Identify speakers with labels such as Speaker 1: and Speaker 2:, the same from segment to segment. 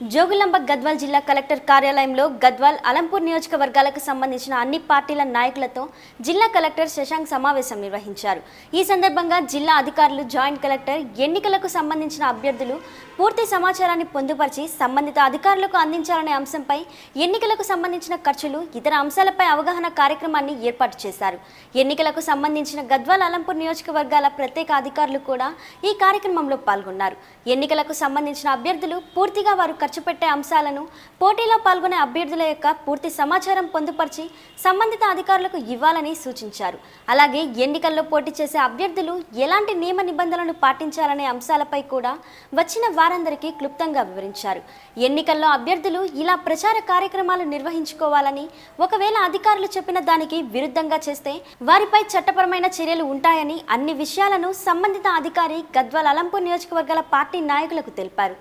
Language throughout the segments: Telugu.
Speaker 1: జోగులాంబ గద్వాల్ జిల్లా కలెక్టర్ కార్యాలయంలో గద్వాల్ అలంపూర్ నియోజకవర్గాలకు సంబంధించిన అన్ని పార్టీల నాయకులతో జిల్లా కలెక్టర్ శశాంక్ సమావేశం నిర్వహించారు ఈ సందర్భంగా జిల్లా అధికారులు జాయింట్ కలెక్టర్ ఎన్నికలకు సంబంధించిన అభ్యర్థులు పూర్తి సమాచారాన్ని పొందుపరిచి సంబంధిత అధికారులకు అందించాలనే అంశంపై ఎన్నికలకు సంబంధించిన ఖర్చులు ఇతర అంశాలపై అవగాహన కార్యక్రమాన్ని ఏర్పాటు చేశారు ఎన్నికలకు సంబంధించిన గద్వాల్ అలంపూర్ నియోజకవర్గాల ప్రత్యేక అధికారులు కూడా ఈ కార్యక్రమంలో పాల్గొన్నారు ఎన్నికలకు సంబంధించిన అభ్యర్థులు పూర్తిగా వారు ఖర్చు పెట్టే అంశాలను పోటీలో పాల్గొనే అభ్యర్థుల యొక్క పూర్తి సమాచారం పొందుపరిచి సంబంధిత అధికారులకు ఇవ్వాలని సూచించారు అలాగే ఎన్నికల్లో పోటీ చేసే అభ్యర్థులు ఎలాంటి నియమ నిబంధనలను పాటించాలనే అంశాలపై కూడా వచ్చిన వారందరికీ క్లుప్తంగా వివరించారు ఎన్నికల్లో అభ్యర్థులు ఇలా ప్రచార కార్యక్రమాలు నిర్వహించుకోవాలని ఒకవేళ అధికారులు చెప్పిన దానికి విరుద్ధంగా చేస్తే వారిపై చట్టపరమైన చర్యలు ఉంటాయని అన్ని విషయాలను సంబంధిత అధికారి గద్వాల్ అలంపూర్ నియోజకవర్గాల పార్టీ నాయకులకు తెలిపారు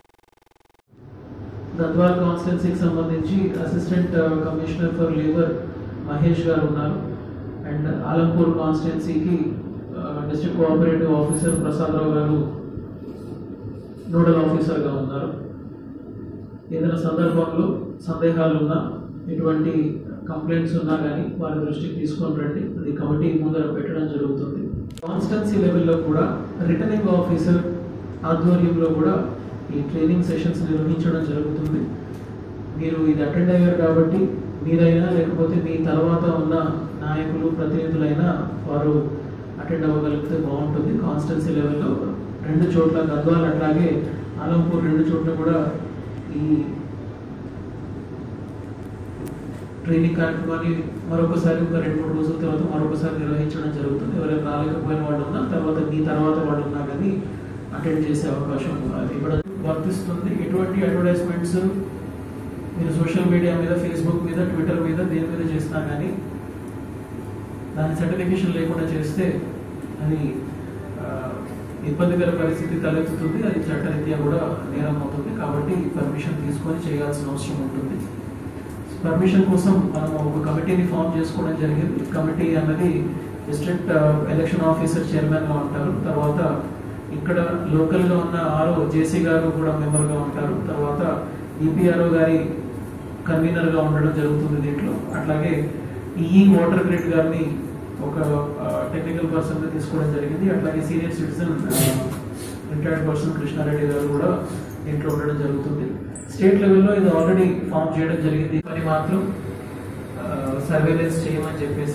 Speaker 2: గద్వాల్ కాన్స్టిట్యున్సీకి సంబంధించి assistant commissioner for labour Mahesh garu ఉన్నారు అండ్ ఆలంపూర్ కాన్స్టిట్యున్సీకి డిస్ట్రిక్ట్ కోఆపరేటివ్ ఆఫీసర్ ప్రసాదరావు గారు నోడల్ ఆఫీసర్గా ఉన్నారు ఏదైనా సందర్భంలో సందేహాలు ఉన్నా ఎటువంటి కంప్లైంట్స్ ఉన్నా కానీ వారి దృష్టికి తీసుకొని రండి అది కమిటీ ముందర పెట్టడం జరుగుతుంది కాన్స్టెన్సీ లెవెల్లో కూడా రిటర్నింగ్ ఆఫీసర్ ఆధ్వర్యంలో కూడా ఈ ట్రైనింగ్ సెషన్స్ నిర్వహించడం జరుగుతుంది మీరు ఇది అటెండ్ అయ్యారు కాబట్టి మీరైనా లేకపోతే మీ తర్వాత ఉన్న నాయకులు ప్రతినిధులైనా వారు అటెండ్ అవ్వగలిగితే బాగుంటుంది కాన్స్టెన్సీ లెవెల్లో రెండు చోట్ల గద్వాల్ అట్లాగే ఆలంపూర్ రెండు చోట్ల కూడా ఈ ట్రైనింగ్ కార్యక్రమాన్ని మరొకసారి ఒక రెండు మూడు రోజుల తర్వాత మరొకసారి నిర్వహించడం జరుగుతుంది ఎవరైనా రాలేకపోయిన వాళ్ళు ఉన్నా తర్వాత మీ తర్వాత వాళ్ళు ఉన్నా కానీ అటెండ్ చేసే అవకాశం అది ఇవ్వడం వర్తిస్తుంది ఎటువంటి అడ్వర్టైజ్మెంట్స్ మీరు సోషల్ మీడియా మీద ఫేస్బుక్ మీద ట్విట్టర్ మీద దేని మీద చేసినా కానీ దాని సర్టిఫికేషన్ లేకుండా చేస్తే అది ఆ, ఇబ్బందికర పరిస్థితి తలెత్తుతుంది అది చట్టరీత్యా కూడా నేరం అవుతుంది కాబట్టి పర్మిషన్ తీసుకొని చేయాల్సిన అవసరం ఉంటుంది పర్మిషన్ కోసం మనం ఒక కమిటీని ఫామ్ చేసుకోవడం జరిగింది కమిటీ అన్నది డిస్ట్రిక్ట్ ఎలక్షన్ ఆఫీసర్ చైర్మన్ గా ఉంటారు తర్వాత ఇక్కడ లోకల్ గా ఉన్న ఆరో జేసీ గారు కూడా మెంబర్ గా ఉంటారు తర్వాత ఈపీఆర్ఓ గారి కన్వీనర్ గా ఉండడం జరుగుతుంది దీంట్లో అట్లాగే ఈ వాటర్ గ్రిడ్ గారిని ఒక టెక్నికల్ పర్సన్ గా తీసుకోవడం జరిగింది అట్లాగే senior citizen retired person Krishnareddy garu కూడా దీంట్లో ఉండడం జరుగుతుంది స్టేట్ లెవెల్లో ఇది ఆల్రెడీ ఫామ్ చేయడం జరిగింది పని మాత్రం సర్వేలెన్స్ చేయమని చెప్పేసి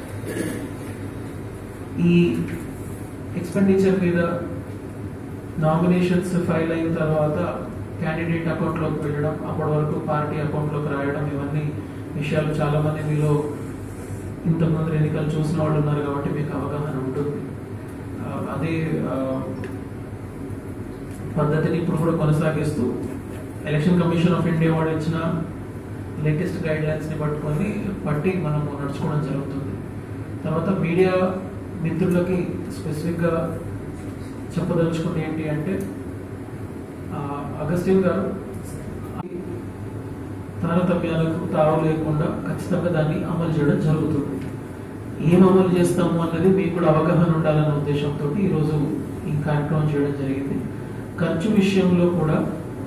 Speaker 2: ఈ ఎక్స్పెండిచర్ మీద నామినేషన్స్ ఫైల్ అయిన తర్వాత క్యాండిడేట్ అకౌంట్లోకి వెళ్ళడం అప్పటి వరకు పార్టీ అకౌంట్లోకి రాయడం ఇవన్నీ విషయాలు చాలా మంది మీలో ఇంతకుముందు ఎన్నికలు చూసిన వాళ్ళు ఉన్నారు కాబట్టి మీకు అవగాహన ఉంటుంది ఆ, అదే ఆ, పద్ధతిని ఇప్పుడు కూడా కొనసాగిస్తూ ఎలక్షన్ కమిషన్ ఆఫ్ ఇండియా వాళ్ళు ఇచ్చిన లేటెస్ట్ గైడ్ లైన్స్ ని పట్టుకొని పట్టి మనం నడుచుకోవడం జరుగుతుంది తర్వాత మీడియా మిత్రులకి స్పెసిఫిక్ గా చెప్పదలుచుకుంది ఏంటి అంటే ఆ, అగస్టిన్ గారు తారతమ్యాలకు తావు లేకుండా ఖచ్చితంగా దాన్ని అమలు చేయడం జరుగుతుంది ఏం అమలు చేస్తాము అన్నది మీకు కూడా అవగాహన ఉండాలన్న ఉద్దేశంతో ఈరోజు ఈ కార్యక్రమం చేయడం జరిగింది ఖర్చు విషయంలో కూడా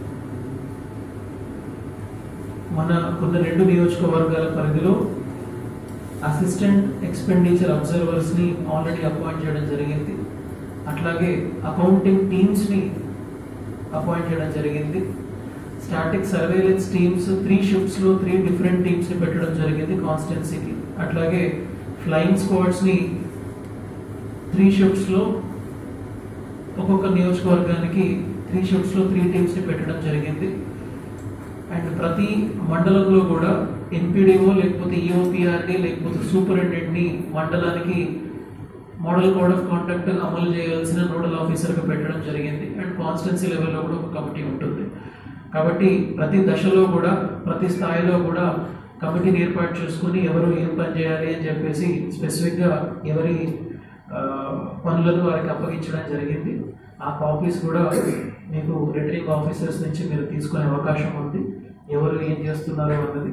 Speaker 2: మన కొన్ని రెండు నియోజకవర్గాల పరిధిలో అసిస్టెంట్ ఎక్స్పెండిచర్ అబ్జర్వర్స్ ని ఆల్రెడీ అపాయింట్ చేయడం జరిగింది అట్లాగే అకౌంటింగ్ టీమ్స్ ని అపాయింట్ చేయడం జరిగింది static surveillance teams three shifts లో త్రీ డిఫరెంట్ టీమ్స్ ని పెట్టడం జరిగింది కాన్స్టిట్యున్సీకి అట్లాగే ఫ్లయింగ్ స్క్వాడ్స్ ని త్రీ షిఫ్ట్స్ లో ఒక్కొక్క నియోజకవర్గానికి త్రీ షిఫ్ట్స్ లో త్రీ టీమ్స్ ని పెట్టడం జరిగింది అండ్ ప్రతి మండలంలో కూడా ఎన్పిడిఓ లేకపోతే ఈఓపిఆర్ని లేకపోతే సూపరింటెండెంట్ ని మండలానికి మోడల్ కోడ్ ఆఫ్ కాండక్ట్ అమలు చేయాల్సిన నోడల్ ఆఫీసర్గా పెట్టడం జరిగింది అండ్ కాన్స్టిట్యున్సీ లెవెల్లో కూడా ఒక కమిటీ ఉంటుంది కాబట్టి ప్రతి దశలో కూడా ప్రతి స్థాయిలో కూడా కమిటీని ఏర్పాటు చేసుకుని ఎవరు ఏం పని చేయాలి అని చెప్పేసి స్పెసిఫిక్గా ఎవరి ఆ, పనులను వారికి అప్పగించడం జరిగింది ఆ కాపీస్ కూడా మీకు రిటర్నింగ్ ఆఫీసర్స్ నుంచి మీరు తీసుకునే అవకాశం ఉంది ఎవరు ఏం చేస్తున్నారు అన్నది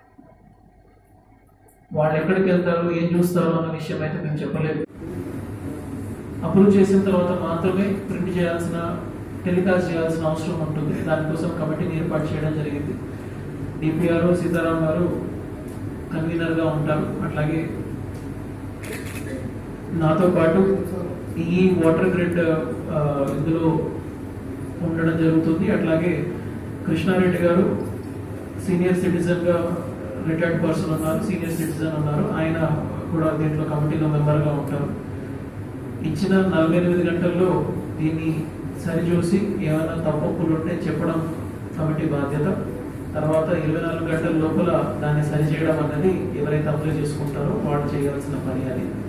Speaker 2: వాళ్ళు ఎక్కడికి వెళ్తారు ఏం చూస్తారు అన్న విషయం అయితే మేము చెప్పలేదు అప్రూవ్ చేసిన తర్వాత మాత్రమే ప్రింట్ చేయాల్సిన టెలికాస్ట్ చేయాల్సిన అవసరం ఉంటుంది దానికోసం కమిటీని ఏర్పాటు చేయడం జరిగింది డిపిఆర్ఓ సీతారాం గారు కన్వీనర్గా ఉంటారు అట్లాగే నాతో పాటు ఈ వాటర్ గ్రిడ్ ఆ, ఇందులో ఉండడం జరుగుతుంది అట్లాగే కృష్ణారెడ్డి గారు సీనియర్ సిటిజన్ గా రిటైర్డ్ పర్సన్ ఉన్నారు సీనియర్ సిటిజన్ ఉన్నారు ఆయన కూడా దీంట్లో కమిటీలో మెంబర్ గా ఉంటారు ఇచ్చిన నలభై ఎనిమిది గంటల్లో దీన్ని సరిచూసి ఏమైనా తప్పప్పులు ఉంటే చెప్పడం కమిటీ బాధ్యత తర్వాత ఇరవై నాలుగు గంటల లోపల దాన్ని సరిచేయడం అన్నది ఎవరైతే అప్లై చేసుకుంటారో వాళ్ళు చేయాల్సిన పని అది